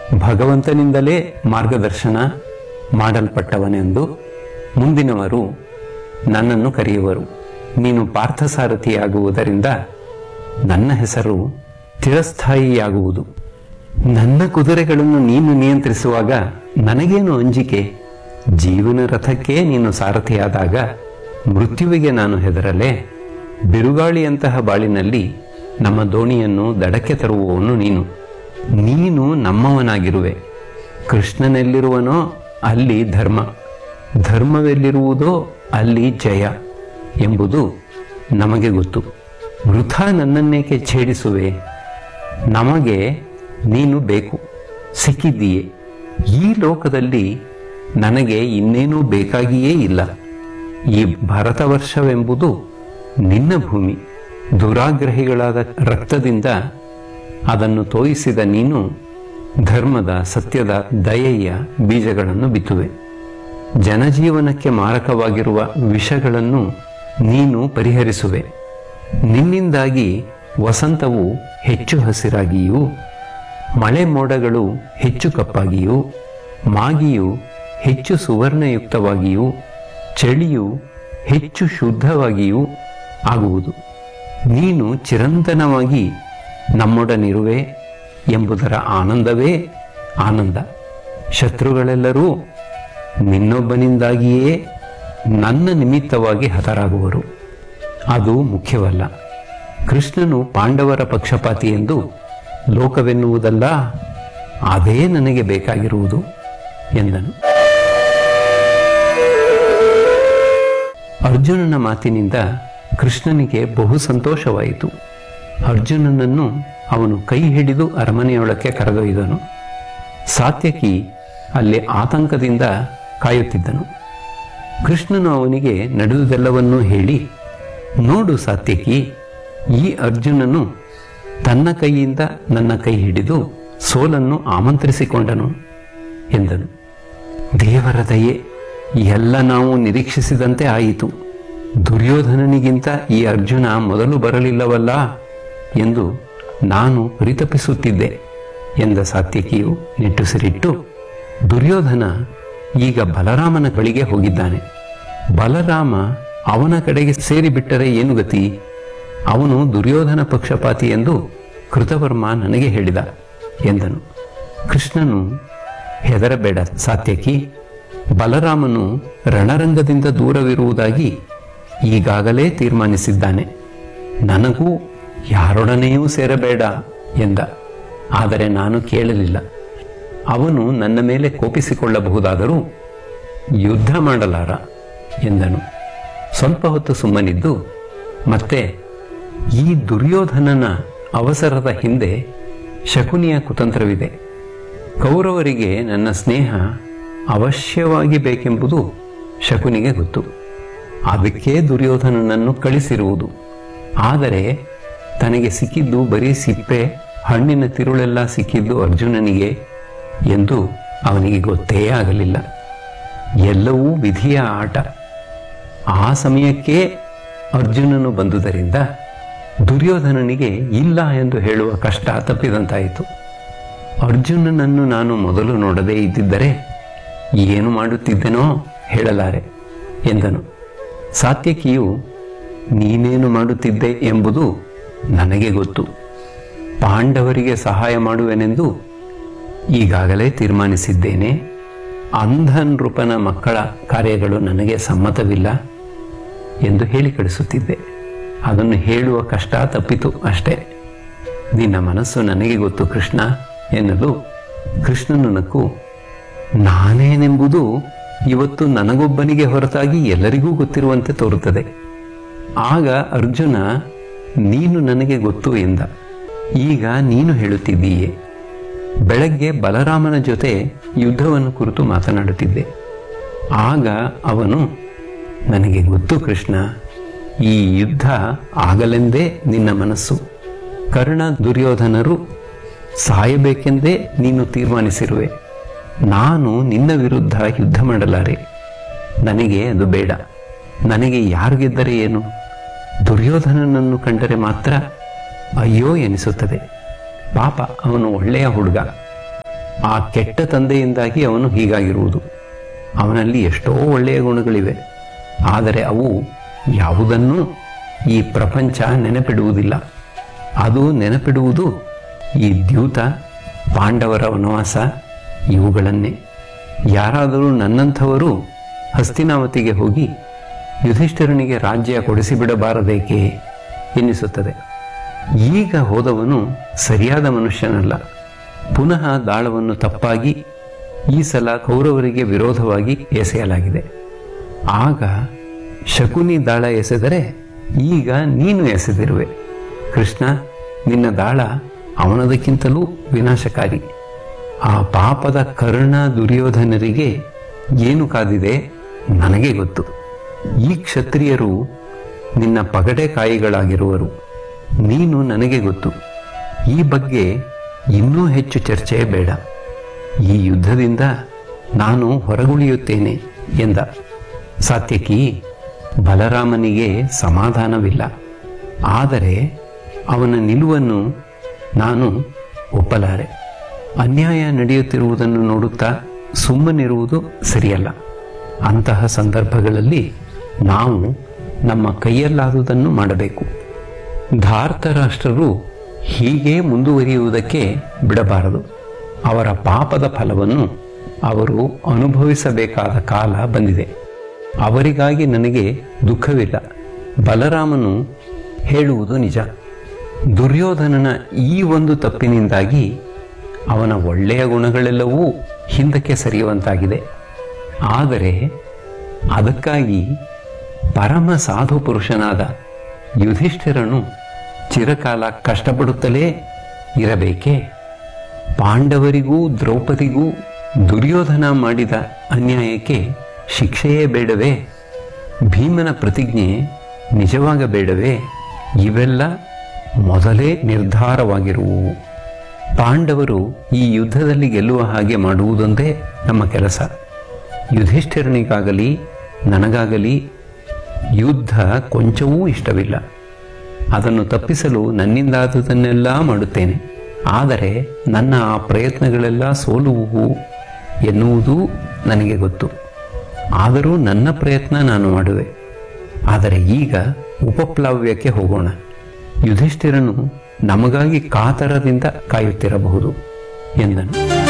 ಭಗವಂತನಿಂದಲೇ ಮಾರ್ಗದರ್ಶನ ಮಾಡಲ್ಪಟ್ಟವನೆಂದು ಮುಂದಿನವರು ನನ್ನನ್ನು ಕರೆಯುವರು ನೀನು ಪಾರ್ಥಸಾರಥಿಯಾಗುವುದರಿಂದ ನನ್ನ ಹೆಸರು ಚಿರಸ್ಥಾಯಿಯಾಗುವುದು ನನ್ನ ಕುದುರೆಗಳನ್ನು ನೀನು ನಿಯಂತ್ರಿಸುವಾಗ ನನಗೇನು ಅಂಜಿಕೆ ಜೀವನ ರಥಕ್ಕೆ ನೀನು ಸಾರಥಿಯಾದಾಗ ಮೃತ್ಯುವಿಗೆ ನಾನು ಹೆದರಲೆ ಬಿರುಗಾಳಿಯಂತಹ ಬಾಳಿನಲ್ಲಿ ನಮ್ಮ ದೋಣಿಯನ್ನು ದಡಕ್ಕೆ ತರುವವನು ನೀನು ನೀನು ನಮ್ಮವನಾಗಿರುವೆ ಕೃಷ್ಣನೆಲ್ಲಿರುವನೋ ಅಲ್ಲಿ ಧರ್ಮ ಧರ್ಮವೆಲ್ಲಿರುವುದೋ ಅಲ್ಲಿ ಜಯ ಎಂಬುದು ನಮಗೆ ಗೊತ್ತು ವೃಥಾ ನನ್ನನ್ನೇಕೆ ಛೇಡಿಸುವೆ ನಮಗೆ ನೀನು ಬೇಕು ಸಿಕ್ಕಿದ್ದೀಯೆ ಈ ಲೋಕದಲ್ಲಿ ನನಗೆ ಇನ್ನೇನೂ ಬೇಕಾಗಿಯೇ ಇಲ್ಲ ಈ ಭರತವರ್ಷವೆಂಬುದು ನಿನ್ನ ಭೂಮಿ ದುರಾಗ್ರಹಿಗಳಾದ ರಕ್ತದಿಂದ ಅದನ್ನು ತೋಯಿಸಿದ ನೀನು ಧರ್ಮದ ಸತ್ಯದ ದಯೆಯ ಬೀಜಗಳನ್ನು ಬಿತ್ತುವೆ ಜನಜೀವನಕ್ಕೆ ಮಾರಕವಾಗಿರುವ ವಿಷಗಳನ್ನು ನೀನು ಪರಿಹರಿಸುವೆ ನಿನ್ನಿಂದಾಗಿ ವಸಂತವು ಹೆಚ್ಚು ಹಸಿರಾಗಿಯೂ ಮಳೆ ಮೋಡಗಳು ಹೆಚ್ಚು ಕಪ್ಪಾಗಿಯೂ ಮಾಗಿಯು ಹೆಚ್ಚು ಸುವರ್ಣಯುಕ್ತವಾಗಿಯೂ ಚಳಿಯು ಹೆಚ್ಚು ಶುದ್ಧವಾಗಿಯೂ ಆಗುವುದು ನೀನು ಚಿರಂತನವಾಗಿ ನಮ್ಮೊಡನಿರುವೆ ಎಂಬುದರ ಆನಂದವೇ ಆನಂದ ಶತ್ರುಗಳೆಲ್ಲರೂ ನಿನ್ನೊಬ್ಬನಿಂದಾಗಿಯೇ ನನ್ನ ನಿಮಿತ್ತವಾಗಿ ಹತರಾಗುವರು ಅದು ಮುಖ್ಯವಲ್ಲ ಕೃಷ್ಣನು ಪಾಂಡವರ ಪಕ್ಷಪಾತಿ ಎಂದು ಲೋಕವೆನ್ನುವುದಲ್ಲ ಅದೇ ನನಗೆ ಬೇಕಾಗಿರುವುದು ಎಂದನು ಅರ್ಜುನನ ಮಾತಿನಿಂದ ಕೃಷ್ಣನಿಗೆ ಬಹು ಸಂತೋಷವಾಯಿತು ಅರ್ಜುನನನ್ನು ಅವನು ಕೈ ಹಿಡಿದು ಅರಮನೆಯೊಳಕ್ಕೆ ಕರೆದೊಯ್ದನು ಸಾತ್ಯಕಿ ಅಲ್ಲಿ ಆತಂಕದಿಂದ ಕಾಯುತ್ತಿದ್ದನು ಕೃಷ್ಣನು ಅವನಿಗೆ ನಡೆದುದೆಲ್ಲವನ್ನೂ ಹೇಳಿ ನೋಡು ಸಾತ್ಯಕಿ ಈ ಅರ್ಜುನನು ತನ್ನ ಕೈಯಿಂದ ನನ್ನ ಕೈ ಹಿಡಿದು ಸೋಲನ್ನು ಆಮಂತ್ರಿಸಿಕೊಂಡನು ಎಂದನು ದೇವರ ದಯೆ ಎಲ್ಲ ನಾವು ನಿರೀಕ್ಷಿಸಿದಂತೆ ಆಯಿತು ದುರ್ಯೋಧನನಿಗಿಂತ ಈ ಅರ್ಜುನ ಮೊದಲು ಬರಲಿಲ್ಲವಲ್ಲ ಎಂದು ನಾನು ಪರಿತಪಿಸುತ್ತಿದ್ದೆ ಎಂದ ಸಾತ್ಯಕಿಯು ನಿಟ್ಟುಸಿರಿಟ್ಟು ದುರ್ಯೋಧನ ಈಗ ಬಲರಾಮನ ಬಳಿಗೆ ಹೋಗಿದ್ದಾನೆ ಬಲರಾಮ ಅವನ ಕಡೆಗೆ ಸೇರಿಬಿಟ್ಟರೆ ಏನು ಗತಿ ಅವನು ದುರ್ಯೋಧನ ಪಕ್ಷಪಾತಿ ಎಂದು ಕೃತವರ್ಮ ನನಗೆ ಹೇಳಿದ ಎಂದನು ಕೃಷ್ಣನು ಹೆದರಬೇಡ ಸಾತ್ಯಕಿ ಬಲರಾಮನು ರಣರಂಗದಿಂದ ದೂರವಿರುವುದಾಗಿ ಈಗಾಗಲೇ ತೀರ್ಮಾನಿಸಿದ್ದಾನೆ ನನಗೂ ಯಾರೊಡನೆಯೂ ಸೇರಬೇಡ ಎಂದ ಆದರೆ ನಾನು ಕೇಳಲಿಲ್ಲ ಅವನು ನನ್ನ ಮೇಲೆ ಕೋಪಿಸಿಕೊಳ್ಳಬಹುದಾದರೂ ಯುದ್ಧ ಮಾಡಲಾರ ಎಂದನು ಸ್ವಲ್ಪ ಹೊತ್ತು ಸುಮ್ಮನಿದ್ದು ಮತ್ತೆ ಈ ದುರ್ಯೋಧನನ ಅವಸರದ ಹಿಂದೆ ಶಕುನಿಯ ಕುತಂತ್ರವಿದೆ ಕೌರವರಿಗೆ ನನ್ನ ಸ್ನೇಹ ಅವಶ್ಯವಾಗಿ ಬೇಕೆಂಬುದು ಶಕುನಿಗೆ ಗೊತ್ತು ಅದಕ್ಕೆ ದುರ್ಯೋಧನನನ್ನು ಕಳಿಸಿರುವುದು ಆದರೆ ತನಗೆ ಸಿಕ್ಕಿದ್ದು ಬರೀ ಸಿಪ್ಪೆ ಹಣ್ಣಿನ ತಿರುಳೆಲ್ಲ ಸಿಕ್ಕಿದ್ದು ಅರ್ಜುನನಿಗೆ ಎಂದು ಅವನಿಗೆ ಗೊತ್ತೇ ಆಗಲಿಲ್ಲ ಎಲ್ಲವೂ ವಿಧಿಯ ಆಟ ಆ ಸಮಯಕ್ಕೆ ಅರ್ಜುನನು ಬಂದುದರಿಂದ ದುರ್ಯೋಧನನಿಗೆ ಇಲ್ಲ ಎಂದು ಹೇಳುವ ಕಷ್ಟ ತಪ್ಪಿದಂತಾಯಿತು ಅರ್ಜುನನನ್ನು ನಾನು ಮೊದಲು ನೋಡದೇ ಇದ್ದಿದ್ದರೆ ಏನು ಮಾಡುತ್ತಿದ್ದೆನೋ ಹೇಳಲಾರೆ ಎಂದನು ಸಾತ್ಯಕಿಯು ನೀನೇನು ಮಾಡುತ್ತಿದ್ದೆ ಎಂಬುದು ನನಗೆ ಗೊತ್ತು ಪಾಂಡವರಿಗೆ ಸಹಾಯ ಮಾಡುವೆನೆಂದು ಈಗಾಗಲೇ ತೀರ್ಮಾನಿಸಿದ್ದೇನೆ ಅಂಧನೃಪನ ಮಕ್ಕಳ ಕಾರ್ಯಗಳು ನನಗೆ ಸಮ್ಮತವಿಲ್ಲ ಎಂದು ಹೇಳಿ ಕಳಿಸುತ್ತಿದ್ದೆ ಅದನ್ನು ಹೇಳುವ ಕಷ್ಟ ತಪ್ಪಿತು ಅಷ್ಟೇ ನಿನ್ನ ಮನಸ್ಸು ನನಗೆ ಗೊತ್ತು ಕೃಷ್ಣ ಎನ್ನಲು ಕೃಷ್ಣನು ನಕ್ಕು ನಾನೇನೆಂಬುದು ಇವತ್ತು ನನಗೊಬ್ಬನಿಗೆ ಹೊರತಾಗಿ ಎಲ್ಲರಿಗೂ ಗೊತ್ತಿರುವಂತೆ ತೋರುತ್ತದೆ ಆಗ ಅರ್ಜುನ ನೀನು ನನಗೆ ಗೊತ್ತು ಎಂದ ಈಗ ನೀನು ಹೇಳುತ್ತಿದ್ದೀಯೆ ಬೆಳಗ್ಗೆ ಬಲರಾಮನ ಜೊತೆ ಯುದ್ಧವನ್ನು ಕುರಿತು ಮಾತನಾಡುತ್ತಿದ್ದೆ ಆಗ ಅವನು ನನಗೆ ಗೊತ್ತು ಕೃಷ್ಣ ಈ ಯುದ್ಧ ಆಗಲೆಂದೇ ನಿನ್ನ ಮನಸ್ಸು ಕರ್ಣ ದುರ್ಯೋಧನರು ಸಾಯಬೇಕೆಂದೇ ನೀನು ತೀರ್ಮಾನಿಸಿರುವೆ ನಾನು ನಿನ್ನ ವಿರುದ್ಧ ಯುದ್ಧ ಮಾಡಲಾರೆ ನನಗೆ ಅದು ಬೇಡ ನನಗೆ ಯಾರು ಗೆದ್ದರೆ ಏನು ದುರ್ಯೋಧನನನ್ನು ಕಂಡರೆ ಮಾತ್ರ ಅಯ್ಯೋ ಎನಿಸುತ್ತದೆ ಪಾಪ ಅವನು ಒಳ್ಳೆಯ ಹುಡುಗ ಆ ಕೆಟ್ಟ ತಂದೆಯಿಂದಾಗಿ ಅವನು ಹೀಗಾಗಿರುವುದು ಅವನಲ್ಲಿ ಎಷ್ಟೋ ಒಳ್ಳೆಯ ಗುಣಗಳಿವೆ ಆದರೆ ಅವು ಯಾವುದನ್ನೂ ಈ ಪ್ರಪಂಚ ನೆನಪಿಡುವುದಿಲ್ಲ ಅದು ನೆನಪಿಡುವುದು ಈ ದ್ಯೂತ ಪಾಂಡವರ ವನವಾಸ ಇವುಗಳನ್ನೇ ಯಾರಾದರೂ ನನ್ನಂಥವರು ಹಸ್ತಿನಾವತಿಗೆ ಹೋಗಿ ಯುಧಿಷ್ಠಿರನಿಗೆ ರಾಜ್ಯ ಕೊಡಿಸಿಬಿಡಬಾರದೇಕೆ ಎನ್ನಿಸುತ್ತದೆ ಈಗ ಹೋದವನು ಸರಿಯಾದ ಮನುಷ್ಯನಲ್ಲ ಪುನಃ ದಾಳವನ್ನು ತಪ್ಪಾಗಿ ಈ ಸಲ ಕೌರವರಿಗೆ ವಿರೋಧವಾಗಿ ಎಸೆಯಲಾಗಿದೆ ಆಗ ಶಕುನಿ ದಾಳ ಎಸೆದರೆ ಈಗ ನೀನು ಎಸೆದಿರುವೆ ಕೃಷ್ಣ ನಿನ್ನ ದಾಳ ಅವನದಕ್ಕಿಂತಲೂ ವಿನಾಶಕಾರಿ ಆ ಪಾಪದ ಕರ್ಣ ದುರ್ಯೋಧನರಿಗೆ ಏನು ಕಾದಿದೆ ನನಗೆ ಗೊತ್ತು ಈ ಕ್ಷತ್ರಿಯರು ನಿನ್ನ ಪಗಡೆ ಕಾಯಿಗಳಾಗಿರುವರು ನೀನು ನನಗೆ ಗೊತ್ತು ಈ ಬಗ್ಗೆ ಇನ್ನೂ ಹೆಚ್ಚು ಚರ್ಚೆ ಬೇಡ ಈ ಯುದ್ಧದಿಂದ ನಾನು ಹೊರಗುಳಿಯುತ್ತೇನೆ ಎಂದ ಸಾತ್ಯಕಿ ಬಲರಾಮನಿಗೆ ಸಮಾಧಾನವಿಲ್ಲ ಆದರೆ ಅವನ ನಿಲುವನ್ನು ನಾನು ಒಪ್ಪಲಾರೆ ಅನ್ಯಾಯ ನಡೆಯುತ್ತಿರುವುದನ್ನು ನೋಡುತ್ತಾ ಸುಮ್ಮನಿರುವುದು ಸರಿಯಲ್ಲ ಅಂತಹ ಸಂದರ್ಭಗಳಲ್ಲಿ ನಾವು ನಮ್ಮ ಕೈಯಲ್ಲಾದುದನ್ನು ಮಾಡಬೇಕು ಧಾರ್ತರಾಷ್ಟ್ರರು ಹೀಗೆ ಮುಂದುವರಿಯುವುದಕ್ಕೆ ಬಿಡಬಾರದು ಅವರ ಪಾಪದ ಫಲವನ್ನು ಅವರು ಅನುಭವಿಸಬೇಕಾದ ಕಾಲ ಬಂದಿದೆ ಅವರಿಗಾಗಿ ನನಗೆ ದುಃಖವಿಲ್ಲ ಬಲರಾಮನು ಹೇಳುವುದು ನಿಜ ದುರ್ಯೋಧನನ ಈ ಒಂದು ತಪ್ಪಿನಿಂದಾಗಿ ಅವನ ಒಳ್ಳೆಯ ಗುಣಗಳೆಲ್ಲವೂ ಹಿಂದಕ್ಕೆ ಸರಿಯುವಂತಾಗಿದೆ ಆದರೆ ಅದಕ್ಕಾಗಿ ಪರಮ ಸಾಧು ಪುರುಷನಾದ ಯುಧಿಷ್ಠಿರನು ಚಿರಕಾಲ ಕಷ್ಟಪಡುತ್ತಲೇ ಇರಬೇಕೇ ಪಾಂಡವರಿಗೂ ದ್ರೌಪದಿಗೂ ದುರ್ಯೋಧನ ಮಾಡಿದ ಅನ್ಯಾಯಕ್ಕೆ ಶಿಕ್ಷೆಯೇ ಬೇಡವೇ ಭೀಮನ ಪ್ರತಿಜ್ಞೆ ನಿಜವಾಗಬೇಡವೇ ಇವೆಲ್ಲ ಮೊದಲೇ ನಿರ್ಧಾರವಾಗಿರುವುವು ಪಾಂಡವರು ಈ ಯುದ್ಧದಲ್ಲಿ ಗೆಲ್ಲುವ ಹಾಗೆ ಮಾಡುವುದೊಂದೇ ನಮ್ಮ ಕೆಲಸ ಯುಧಿಷ್ಠಿರನಿಗಾಗಲಿ ನನಗಾಗಲಿ ಯುದ್ಧ ಕೊಂಚವೂ ಇಷ್ಟವಿಲ್ಲ ಅದನ್ನು ತಪ್ಪಿಸಲು ನನ್ನಿಂದಾದುದನ್ನೆಲ್ಲ ಮಾಡುತ್ತೇನೆ ಆದರೆ ನನ್ನ ಆ ಪ್ರಯತ್ನಗಳೆಲ್ಲ ಸೋಲುವುವು ಎನ್ನುವುದೂ ನನಗೆ ಗೊತ್ತು ಆದರೂ ನನ್ನ ಪ್ರಯತ್ನ ನಾನು ಮಾಡುವೆ ಆದರೆ ಈಗ ಉಪಪ್ಲವ್ಯಕ್ಕೆ ಹೋಗೋಣ ಯುಧಿಷ್ಠಿರನು ನಮಗಾಗಿ ಕಾತರದಿಂದ ಕಾಯುತ್ತಿರಬಹುದು ಎಂದನು